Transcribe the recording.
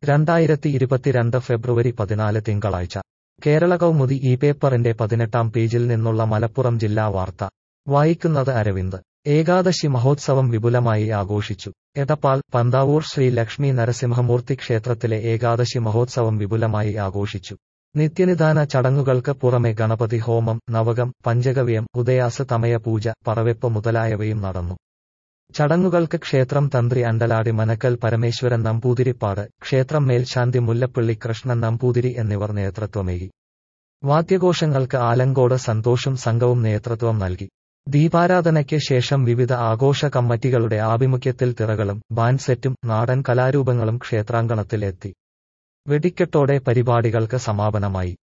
രണ്ടായിരത്തി ഇരുപത്തിരണ്ട് ഫെബ്രുവരി പതിനാല് തിങ്കളാഴ്ച കേരള കൗമുദി ഈ പേപ്പറിന്റെ പതിനെട്ടാം പേജിൽ നിന്നുള്ള മലപ്പുറം ജില്ലാ വാർത്ത വായിക്കുന്നത് അരവിന്ദ് ഏകാദശി മഹോത്സവം വിപുലമായി ആഘോഷിച്ചു എടപ്പാൾ പന്താവൂർ ശ്രീ ലക്ഷ്മി നരസിംഹമൂർത്തി ക്ഷേത്രത്തിലെ ഏകാദശി മഹോത്സവം വിപുലമായി ആഘോഷിച്ചു നിത്യനിദാന ചടങ്ങുകൾക്ക് പുറമെ ഗണപതി ഹോമം നവകം പഞ്ചഗവ്യം ഉദയാസ് തമയ പൂജ പറവെപ്പ് മുതലായവയും നടന്നു ചടങ്ങുകൾക്ക് ക്ഷേത്രം തന്ത്രി അണ്ടലാടി മനക്കൽ പരമേശ്വരൻ നമ്പൂതിരിപ്പാട് ക്ഷേത്രം മേൽശാന്തി മുല്ലപ്പള്ളി കൃഷ്ണൻ നമ്പൂതിരി എന്നിവർ നേതൃത്വമേകി വാദ്യഘോഷങ്ങൾക്ക് ആലങ്കോട് സന്തോഷും സംഘവും നേതൃത്വം നൽകി ദീപാരാധനയ്ക്ക് ശേഷം വിവിധ ആഘോഷ കമ്മിറ്റികളുടെ ആഭിമുഖ്യത്തിൽ തിറകളും ബാൻഡ് സെറ്റും നാടൻ കലാരൂപങ്ങളും ക്ഷേത്രാങ്കണത്തിൽ എത്തി വെടിക്കെട്ടോടെ പരിപാടികൾക്ക് സമാപനമായി